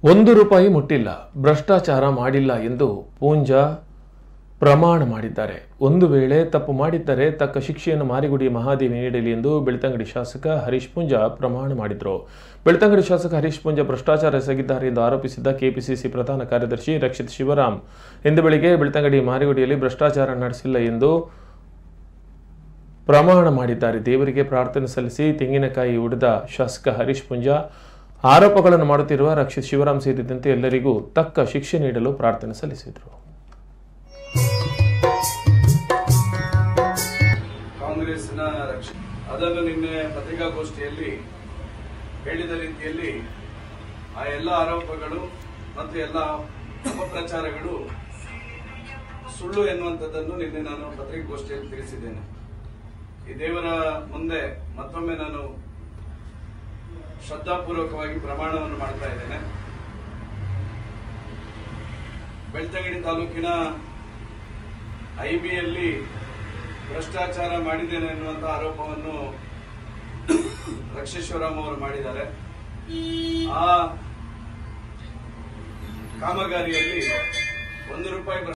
ಒಂದು ರೂಪಾಯಿ ಮುಟ್ಟಿಲ್ಲ ಭ್ರಷ್ಟಾಚಾರ ಮಾಡಿಲ್ಲ ಎಂದು ಪೂಂಜಾ ಪ್ರಮಾಣ ಮಾಡಿದ್ದಾರೆ ಒಂದು ವೇಳೆ ತಪ್ಪು ಮಾಡಿದ್ದರೆ ತಕ್ಕ ಶಿಕ್ಷೆಯನ್ನು ಮಾರಿಗುಡಿ ಮಹಾದೇವಿ ನೀಡಲಿ ಎಂದು ಬೆಳ್ತಂಗಡಿ ಶಾಸಕ ಹರೀಶ್ ಪೂಂಜಾ ಪ್ರಮಾಣ ಮಾಡಿದರು ಬೆಳ್ತಂಗಡಿ ಶಾಸಕ ಹರೀಶ್ ಪೂಂಜಾ ಭ್ರಷ್ಟಾಚಾರ ಎಸಗಿದ್ದಾರೆ ಎಂದು ಆರೋಪಿಸಿದ್ದ ಕೆಪಿಸಿಸಿ ಪ್ರಧಾನ ಕಾರ್ಯದರ್ಶಿ ರಕ್ಷಿತ್ ಶಿವರಾಮ್ ಇಂದು ಬೆಳಿಗ್ಗೆ ಬೆಳ್ತಂಗಡಿ ಮಾರಿಗುಡಿಯಲ್ಲಿ ಭ್ರಷ್ಟಾಚಾರ ನಡೆಸಿಲ್ಲ ಎಂದು ಪ್ರಮಾಣ ಮಾಡಿದ್ದಾರೆ ದೇವರಿಗೆ ಪ್ರಾರ್ಥನೆ ಸಲ್ಲಿಸಿ ತೆಂಗಿನಕಾಯಿ ಉಡಿದ ಶಾಸಕ ಹರೀಶ್ ಪುಂಜಾ ಆರೋಪಗಳನ್ನು ಮಾಡುತ್ತಿರುವ ರಕ್ಷಿತ್ ಶಿವರಾಮ್ ಸೇರಿದಂತೆ ಎಲ್ಲರಿಗೂ ತಕ್ಕ ಶಿಕ್ಷೆ ನೀಡಲು ಪ್ರಾರ್ಥನೆ ಸಲ್ಲಿಸಿದರು ಕಾಂಗ್ರೆಸ್ನ ರಕ್ಷ ಅದನ್ನು ನಿನ್ನೆ ಪತ್ರಿಕಾಗೋಷ್ಠಿಯಲ್ಲಿ ಹೇಳಿದ ರೀತಿಯಲ್ಲಿ ಆ ಎಲ್ಲ ಆರೋಪಗಳು ಮತ್ತು ಎಲ್ಲ ಅಪಪ್ರಚಾರಗಳು ಸುಳ್ಳು ಎನ್ನುವಂಥದ್ದನ್ನು ನಿನ್ನೆ ನಾನು ಪತ್ರಿಕಾಗೋಷ್ಠಿಯಲ್ಲಿ ತಿಳಿಸಿದ್ದೇನೆ ಈ ದೇವರ ಮುಂದೆ ಮತ್ತೊಮ್ಮೆ ನಾನು ಶ್ರದ್ಧಾಪೂರ್ವಕವಾಗಿ ಪ್ರಮಾಣವನ್ನು ಮಾಡ್ತಾ ಇದ್ದೇನೆ ಬೆಳ್ತಂಗಡಿ ತಾಲೂಕಿನ ಐಬಿಯಲ್ಲಿ ಭ್ರಷ್ಟಾಚಾರ ಮಾಡಿದ್ದೇನೆ ಎನ್ನುವಂತ ಆರೋಪವನ್ನು ರಕ್ಷೇಶ್ವರರಾಮ್ ಅವರು ಮಾಡಿದ್ದಾರೆ ಆ ಕಾಮಗಾರಿಯಲ್ಲಿ ಒಂದು ರೂಪಾಯಿ